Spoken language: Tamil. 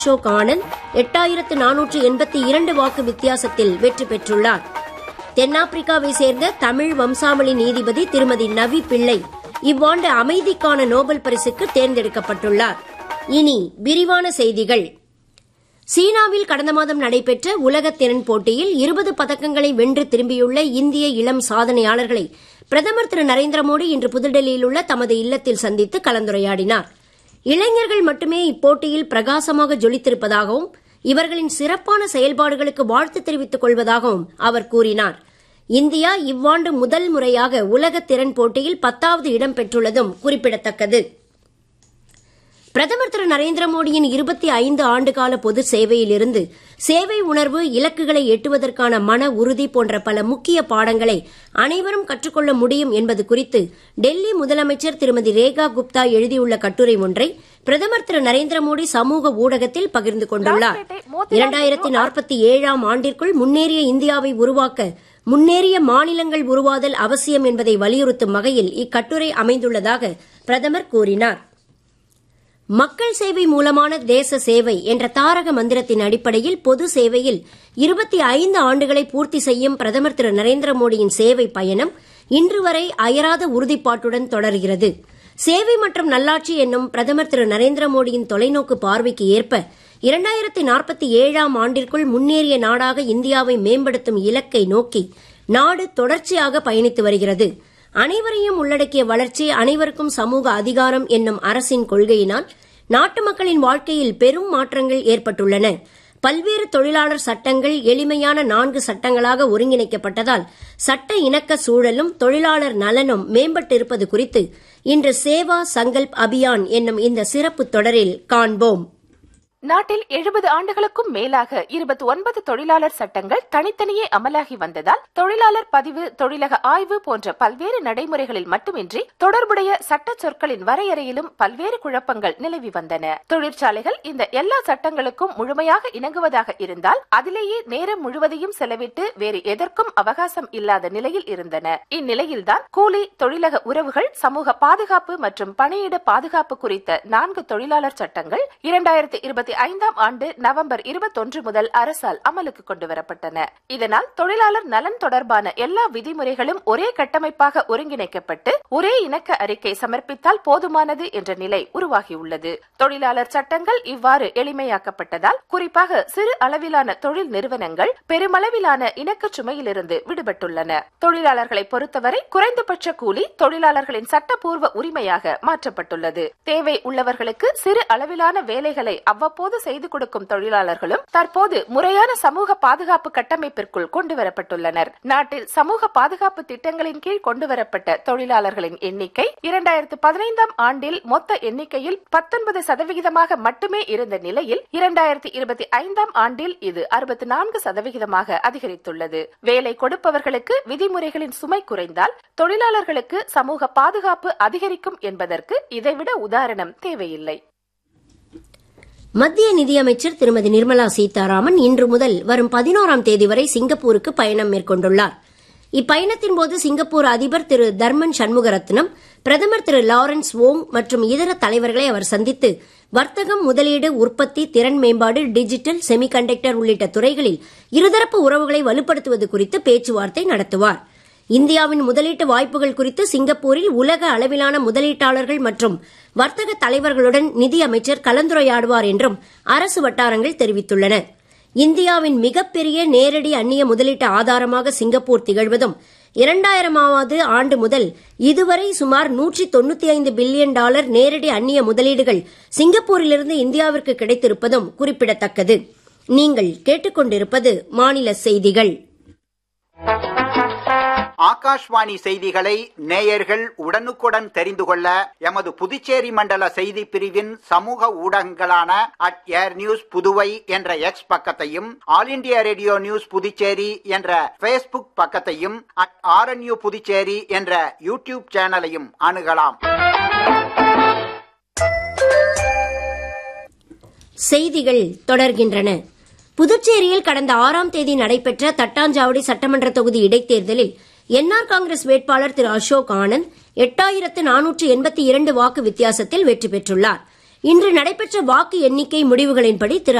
அசோக் ஆனந்த் எட்டாயிரத்து நானூற்று எண்பத்தி இரண்டு வாக்கு வித்தியாசத்தில் வெற்றி பெற்றுள்ளார் தென்னாப்பிரிக்காவை சேர்ந்த தமிழ் வம்சாவளி நீதிபதி திருமதி நவி பிள்ளை இவ்வாண்டு அமைதிக்கான நோபல் பரிசுக்கு தேர்ந்தெடுக்கப்பட்டுள்ளார் இனி விரிவான செய்திகள் சீனாவில் கடந்த மாதம் நடைபெற்ற உலக திறன் போட்டியில் இருபது பதக்கங்களை வென்று திரும்பியுள்ள இந்திய இளம் சாதனையாளர்களை பிரதமர் திரு நரேந்திர மோடி இன்று புதுடெல்லியில் உள்ள தமது இல்லத்தில் சந்தித்து கலந்துரையாடினார் இளைஞர்கள் மட்டுமே இப்போட்டியில் பிரகாசமாக ஜொலித்திருப்பதாகவும் இவர்களின் சிறப்பான செயல்பாடுகளுக்கு வாழ்த்து தெரிவித்துக் கொள்வதாகவும் அவர் கூறினார் இந்தியா இவ்வாண்டு முதல் முறையாக உலக திறன் போட்டியில் பத்தாவது இடம் பெற்றுள்ளதும் குறிப்பிடத்தக்கது பிரதமர் திரு நரேந்திர மோடியின் இருபத்தி ஐந்து ஆண்டுகால பொது சேவையிலிருந்து சேவை உணர்வு இலக்குகளை எட்டுவதற்கான மன உறுதி போன்ற பல முக்கிய பாடங்களை அனைவரும் கற்றுக்கொள்ள முடியும் என்பது குறித்து டெல்லி முதலமைச்சர் திருமதி ரேகா குப்தா எழுதியுள்ள கட்டுரை ஒன்றை பிரதமர் திரு நரேந்திர மோடி சமூக ஊடகத்தில் பகிர்ந்து கொண்டுள்ளார் இரண்டாயிரத்தி நாற்பத்தி ஏழாம் ஆண்டிற்குள் முன்னேறிய இந்தியாவை உருவாக்க முன்னேறிய மாநிலங்கள் உருவாதல் அவசியம் என்பதை வலியுறுத்தும் வகையில் இக்கட்டுரை அமைந்துள்ளதாக பிரதமர் கூறினார் மக்கள் சேவை மூலமான தேச சேவை என்ற தாரக மந்திரத்தின் அடிப்படையில் பொது சேவையில் இருபத்தி ஐந்து ஆண்டுகளை பூர்த்தி செய்யும் பிரதமர் திரு நரேந்திர மோடியின் சேவை பயணம் இன்று வரை அயராத உறுதிப்பாட்டுடன் தொடர்கிறது சேவை மற்றும் நல்லாட்சி என்னும் பிரதமர் திரு நரேந்திர மோடியின் தொலைநோக்கு பார்வைக்கு ஏற்ப இரண்டாயிரத்தி நாற்பத்தி ஏழாம் ஆண்டிற்குள் முன்னேறிய நாடாக இந்தியாவை மேம்படுத்தும் இலக்கை நோக்கி நாடு தொடர்ச்சியாக பயணித்து வருகிறது அனைவரையும் உள்ளடக்கிய வளர்ச்சி அனைவருக்கும் சமூக அதிகாரம் என்னும் அரசின் கொள்கையினால் நாட்டு மக்களின் வாழ்க்கையில் பெரும் மாற்றங்கள் ஏற்பட்டுள்ளன பல்வேறு தொழிலாளர் சட்டங்கள் எளிமையான நான்கு சட்டங்களாக ஒருங்கிணைக்கப்பட்டதால் சட்ட இணக்க சூழலும் தொழிலாளர் நலனும் மேம்பட்டிருப்பது குறித்து இன்று சேவா சங்கல்ப் அபியான் என்னும் இந்த சிறப்பு தொடரில் காண்போம் நாட்டில் எழுபது ஆண்டுகளுக்கும் மேலாக இருபத்தி ஒன்பது தொழிலாளர் சட்டங்கள் தனித்தனியே அமலாகி வந்ததால் தொழிலாளர் பதிவு தொழிலக ஆய்வு போன்ற பல்வேறு நடைமுறைகளில் மட்டுமின்றி தொடர்புடைய சட்ட சொற்களின் வரையறையிலும் பல்வேறு குழப்பங்கள் நிலவி வந்தன தொழிற்சாலைகள் இந்த எல்லா சட்டங்களுக்கும் முழுமையாக இணங்குவதாக இருந்தால் அதிலேயே நேரம் முழுவதையும் செலவிட்டு வேறு எதற்கும் அவகாசம் இல்லாத நிலையில் இருந்தன இந்நிலையில்தான் கூலி தொழிலக உறவுகள் சமூக பாதுகாப்பு மற்றும் பணியிட பாதுகாப்பு குறித்த நான்கு தொழிலாளர் சட்டங்கள் இரண்டாயிரத்தி இருபத்தி ஐந்தாம் ஆண்டு நவம்பர் இருபத்தொன்று முதல் அரசால் அமலுக்கு கொண்டு வரப்பட்டன இதனால் தொழிலாளர் நலன் தொடர்பான எல்லா விதிமுறைகளும் ஒரே கட்டமைப்பாக ஒருங்கிணைக்கப்பட்டு ஒரே இணக்க அறிக்கை சமர்ப்பித்தால் போதுமானது என்ற நிலை உருவாகியுள்ளது தொழிலாளர் சட்டங்கள் இவ்வாறு எளிமையாக்கப்பட்டதால் குறிப்பாக சிறு அளவிலான தொழில் நிறுவனங்கள் பெருமளவிலான இணக்க சுமையிலிருந்து விடுபட்டுள்ளன தொழிலாளர்களை பொறுத்தவரை குறைந்தபட்ச கூலி தொழிலாளர்களின் சட்டப்பூர்வ உரிமையாக மாற்றப்பட்டுள்ளது தேவை உள்ளவர்களுக்கு சிறு அளவிலான வேலைகளை அவ்வப்போது செய்து கொடுக்கும் தொழிலாளர்களும் தற்போது முறையான சமூக பாதுகாப்பு கட்டமைப்பிற்குள் கொண்டுவரப்பட்டுள்ளனர் நாட்டில் சமூக பாதுகாப்பு திட்டங்களின் கீழ் கொண்டுவரப்பட்ட தொழிலாளர்களின் எண்ணிக்கை இரண்டாயிரத்து பதினைந்தாம் ஆண்டில் மொத்த எண்ணிக்கையில் பத்தொன்பது சதவிகிதமாக மட்டுமே இருந்த நிலையில் இரண்டாயிரத்தி இருபத்தி ஐந்தாம் ஆண்டில் இது அறுபத்தி நான்கு சதவிகிதமாக அதிகரித்துள்ளது வேலை கொடுப்பவர்களுக்கு விதிமுறைகளின் சுமை குறைந்தால் தொழிலாளர்களுக்கு சமூக பாதுகாப்பு அதிகரிக்கும் என்பதற்கு இதைவிட உதாரணம் தேவையில்லை மத்திய நிதியமைச்சர் திருமதி நிர்மலா சீதாராமன் இன்று முதல் வரும் பதினோராம் தேதி வரை சிங்கப்பூருக்கு பயணம் மேற்கொண்டுள்ளார் இப்பயணத்தின் போது சிங்கப்பூர் அதிபர் திரு தர்மன் சண்முகரத்னம் பிரதமர் திரு லாரன்ஸ் வோங் மற்றும் இதர தலைவர்களை அவர் சந்தித்து வர்த்தகம் முதலீடு உற்பத்தி திறன் மேம்பாடு டிஜிட்டல் செமிகண்டக்டர் உள்ளிட்ட துறைகளில் இருதரப்பு உறவுகளை வலுப்படுத்துவது குறித்து பேச்சுவார்த்தை நடத்துவார் இந்தியாவின் முதலீட்டு வாய்ப்புகள் குறித்து சிங்கப்பூரில் உலக அளவிலான முதலீட்டாளர்கள் மற்றும் வர்த்தக தலைவர்களுடன் நிதி அமைச்சர் கலந்துரையாடுவார் என்றும் அரசு வட்டாரங்கள் தெரிவித்துள்ளன இந்தியாவின் மிகப்பெரிய நேரடி அந்நிய முதலீட்டு ஆதாரமாக சிங்கப்பூர் திகழ்வதும் இரண்டாயிரமாவது ஆண்டு முதல் இதுவரை சுமார் நூற்றி தொண்ணூத்தி ஐந்து பில்லியன் டாலர் நேரடி அந்நிய முதலீடுகள் சிங்கப்பூரிலிருந்து இந்தியாவிற்கு கிடைத்திருப்பதும் குறிப்பிடத்தக்கது நீங்கள் கேட்டுக்கொண்டிருப்பது மாநில செய்திகள் ஆகாஷ்வாணி செய்திகளை நேயர்கள் உடனுக்குடன் தெரிந்து கொள்ள எமது புதுச்சேரி மண்டல செய்தி பிரிவின் சமூக ஊடகங்களான அட் ஏர் நியூஸ் புதுவை என்ற எக்ஸ் பக்கத்தையும் all India radio news Puducherry என்ற பேஸ்புக் பக்கத்தையும் அட் ஆர்என்யூ புதுச்சேரி என்ற யூடியூப் சேனலையும் அணுகலாம் செய்திகள் தொடர்கின்றன புதுச்சேரியில் கடந்த ஆறாம் தேதி நடைபெற்ற தட்டாஞ்சாவடி சட்டமன்ற தொகுதி இடைத்தேர்தலில் என்ஆர் காங்கிரஸ் வேட்பாளர் திரு அசோக் ஆனந்த் எட்டாயிரத்து நானூற்று எண்பத்தி இரண்டு வாக்கு வித்தியாசத்தில் வெற்றி பெற்றுள்ளார் இன்று நடைபெற்ற வாக்கு எண்ணிக்கை முடிவுகளின்படி திரு